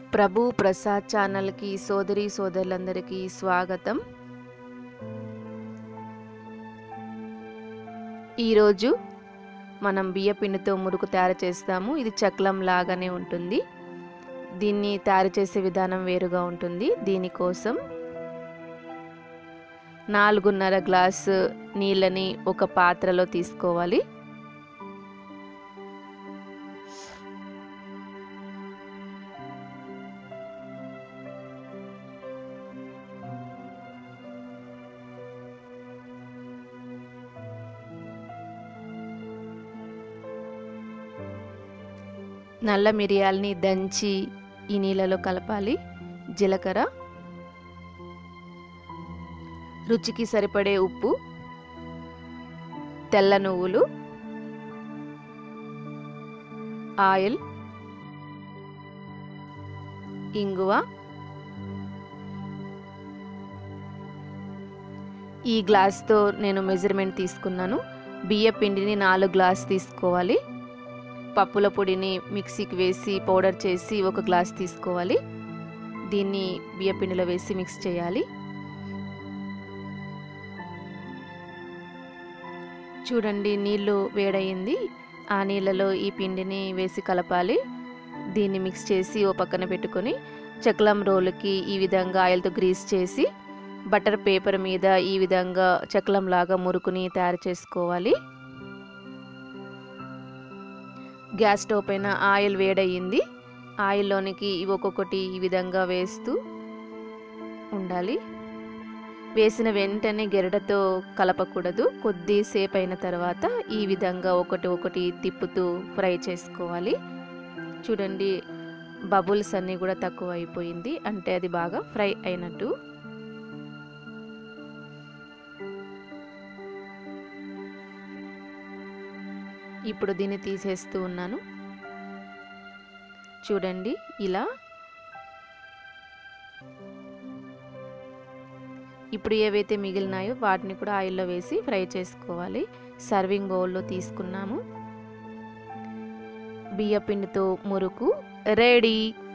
ప్రభు ప్రసాద్ ఛానల్కి సోదరి సోదరులందరికీ స్వాగతం ఈరోజు మనం బియ్యపిండితో మురుకు తయారు చేస్తాము ఇది చక్లం లాగానే ఉంటుంది దీన్ని తయారు చేసే విధానం వేరుగా ఉంటుంది దీనికోసం నాలుగున్నర గ్లాసు నీళ్ళని ఒక పాత్రలో తీసుకోవాలి నల్ల మిరియాలని దంచి ఈ నీళ్ళలో కలపాలి జీలకర్ర రుచికి సరిపడే ఉప్పు తెల్ల నువ్వులు ఆయిల్ ఇంగువ ఈ గ్లాస్తో నేను మెజర్మెంట్ తీసుకున్నాను బియ్య పిండిని నాలుగు గ్లాస్ తీసుకోవాలి పప్పుల పొడిని మిక్సీకి వేసి పౌడర్ చేసి ఒక గ్లాస్ తీసుకోవాలి దీన్ని బియ్య పిండిలో వేసి మిక్స్ చేయాలి చూడండి నీళ్ళు వేడయింది ఆ నీళ్ళలో ఈ పిండిని వేసి కలపాలి దీన్ని మిక్స్ చేసి ఓ పక్కన పెట్టుకొని చక్లం రోలుకి ఈ విధంగా ఆయిల్తో గ్రీస్ చేసి బటర్ పేపర్ మీద ఈ విధంగా చక్లం లాగా మురుకుని తయారు చేసుకోవాలి గ్యాస్ స్టవ్ పైన ఆయిల్ వేడయ్యింది ఆయిల్లోనికి ఇవి ఒక్కొక్కటి ఈ విధంగా వేస్తూ ఉండాలి వేసిన వెంటనే గెరడతో కలపకూడదు కొద్దిసేపు అయిన తర్వాత ఈ విధంగా ఒకటి ఒకటి తిప్పుతూ ఫ్రై చేసుకోవాలి చూడండి బబుల్స్ అన్నీ కూడా తక్కువ అయిపోయింది అంటే అది బాగా ఫ్రై అయినట్టు ఇప్పుడు దీన్ని తీసేస్తూ ఉన్నాను చూడండి ఇలా ఇప్పుడు ఏవైతే మిగిలినాయో వాటిని కూడా ఆయిల్లో వేసి ఫ్రై చేసుకోవాలి సర్వింగ్ బౌల్లో తీసుకున్నాము బియ్య పిండితో మురుకు రెడీ